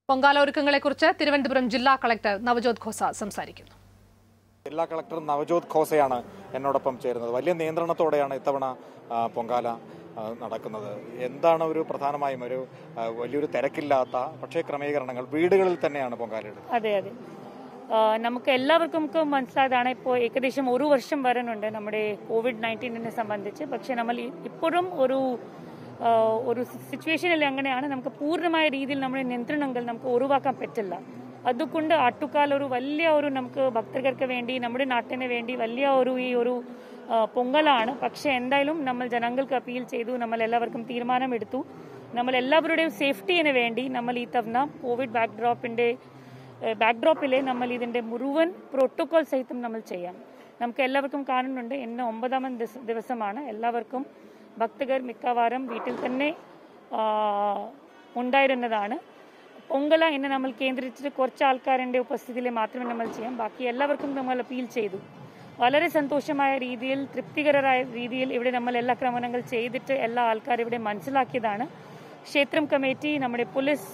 പൊങ്കാല ഒരുക്കങ്ങളെക്കുറിച്ച് തിരുവനന്തപുരം ജില്ലാ കളക്ടർ നവജോത് ഖോസ സംസാരിക്കുന്നു ജില്ലാ കളക്ടർ നവജോത് ഖോസയാണ് എന്നോടൊപ്പം ചേരുന്നത് വലിയ നിയന്ത്രണത്തോടെയാണ് ഇത്തവണ ആ, പൊങ്കാല ആ, നടക്കുന്നത് എന്താണ് ഒരു പ്രധാനമായും ഒരു ആ, വലിയൊരു തിരക്കില്ലാത്ത പക്ഷേ ക്രമീകരണങ്ങൾ വീടുകളിൽ തന്നെയാണ് പൊങ്കാല എടുക്കുന്നത് അതെ അതെ ആ, നമുക്ക് എല്ലാവർക്കും ഒക്കെ മനസ്സിലായതാണ് ഇപ്പോൾ ഏകദേശം ഒരു വർഷം വരുന്നുണ്ട് നമ്മുടെ കോവിഡ് നയൻറ്റീനിനെ സംബന്ധിച്ച് പക്ഷെ നമ്മൾ ഇ- ഇപ്പോഴും ഒരു ആ, ഒരു സിറ്റുവേഷനിൽ എങ്ങനെയാണ് നമുക്ക് പൂർണ്ണമായ രീതിയിൽ നമ്മുടെ നിയന്ത്രണങ്ങൾ നമുക്ക് ഒഴിവാക്കാൻ പറ്റില്ല അതുകൊണ്ട് ആട്ടുകാൽ ഒരു വലിയ ഒരു നമുക്ക് ഭക്തർക്ക് വേണ്ടി നമ്മുടെ നാട്ടിന് വേണ്ടി വലിയ ഒരു ഈ ഒരു ആ, പൊങ്കലാണ് പക്ഷെ എന്തായാലും നമ്മൾ ജനങ്ങൾക്ക് അപ്പീൽ ചെയ്തു നമ്മൾ എല്ലാവർക്കും തീരുമാനമെടുത്തു നമ്മൾ എല്ലാവരുടെയും സേഫ്റ്റിന് വേണ്ടി നമ്മൾ ഈ തവണ കോവിഡ് ബാക്ക്ഡ്രോപ്പിന്റെ ബാക്ക്ഡ്രോപ്പിലെ നമ്മൾ ഇതിന്റെ മുഴുവൻ പ്രോട്ടോകോൾ സഹിതം നമ്മൾ ചെയ്യാം നമുക്ക് എല്ലാവർക്കും കാണുന്നുണ്ട് ഇന്ന് ഒമ്പതാമൻ ദിവസ- ദിവസമാണ് എല്ലാവർക്കും ഭക്തകർ മിക്കവാറും വീട്ടിൽ തന്നെ ആ, ഉണ്ടായിരുന്നതാണ് പൊങ്കല ഇന്ന് നമ്മൾ കേന്ദ്രീകരിച്ചിട്ട് കുറച്ച് ആൾക്കാരുടെ ഉപസ്ഥിതിയിൽ മാത്രമേ നമ്മൾ ചെയ്യാം ബാക്കി എല്ലാവർക്കും നമ്മൾ അപ്പീൽ ചെയ്തു വളരെ സന്തോഷമായ രീതിയിൽ തൃപ്തികരമായ രീതിയിൽ ഇവിടെ നമ്മൾ എല്ലാ ക്രമങ്ങൾ ചെയ്തിട്ട് എല്ലാ ആൾക്കാരും ഇവിടെ മനസ്സിലാക്കിയതാണ് ക്ഷേത്രം കമ്മിറ്റി നമ്മുടെ പോലീസ്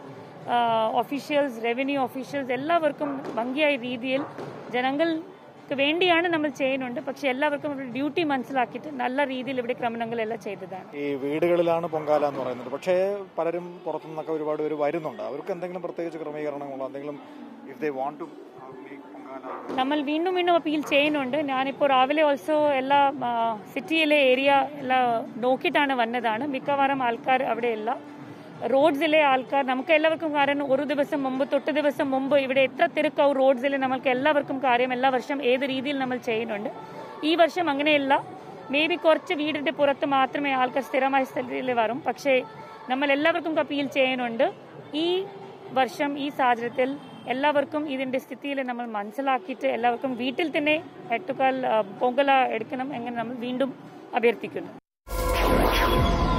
ഒഫീഷ്യൽസ് റവന്യൂ ഒഫീഷ്യൽസ് എല്ലാവർക്കും ഭംഗിയായ രീതിയിൽ ജനങ്ങൾക്ക് വേണ്ടിയാണ് നമ്മൾ ചെയ്യുന്നുണ്ട് പക്ഷെ എല്ലാവർക്കും അവരുടെ ഡ്യൂട്ടി മനസ്സിലാക്കിയിട്ട് നല്ല രീതിയിൽ ഇവിടെ ക്രമങ്ങളെല്ലാം ചെയ്തതാണ് ഈ വീടുകളിലാണ് പൊങ്കാല എന്ന് പറയുന്നത് പക്ഷേ പലരും പുറത്തുനിന്നൊക്കെ ഒരുപാട് പേര് വരുന്നുണ്ട് അവർക്ക് എന്തെങ്കിലും പ്രത്യേകിച്ച് ക്രമീകരണങ്ങളോ എന്തെങ്കിലും if they want to Pongala നമ്മൾ വീണ്ടും വീണ്ടും അപ്പീൽ ചെയ്യുന്നുണ്ട് ഞാനിപ്പോൾ രാവിലെ ഓൾസോ എല്ലാ ആ, സിറ്റിയിലെ ഏരിയ എല്ലാം നോക്കിയിട്ടാണ് വന്നതാണ് മിക്കവാറും ആൾക്കാർ അവിടെ ഇല്ല റോഡ്സിലെ ആൾക്കാർ നമുക്ക് എല്ലാവർക്കും കാരണം ഒരു ദിവസം മുമ്പ് തൊട്ട് ദിവസം മുമ്പ് ഇവിടെ എത്ര തിരക്കാവും റോഡ്സിൽ നമുക്ക് എല്ലാവർക്കും കാര്യം എല്ലാ വർഷം ഏത് രീതിയിൽ നമ്മൾ ചെയ്യുന്നുണ്ട് ഈ വർഷം അങ്ങനെയല്ല മേ ബി കുറച്ച് വീടിന്റെ പുറത്ത് മാത്രമേ ആൾക്കാർ സ്ഥിരമായ സ്ഥലത്തിൽ വരും പക്ഷേ നമ്മൾ എല്ലാവർക്കും അപ്പീൽ ചെയ്യുന്നുണ്ട് ഈ വർഷം ഈ സാഹചര്യത്തിൽ എല്ലാവർക്കും ഇതിന്റെ സ്ഥിതിയിൽ നമ്മൾ മനസ്സിലാക്കിയിട്ട് എല്ലാവർക്കും വീട്ടിൽ തന്നെ എട്ടുകാൽ പൊങ്കല എടുക്കണം എന്ന് നമ്മൾ വീണ്ടും അഭ്യർത്ഥിക്കുന്നു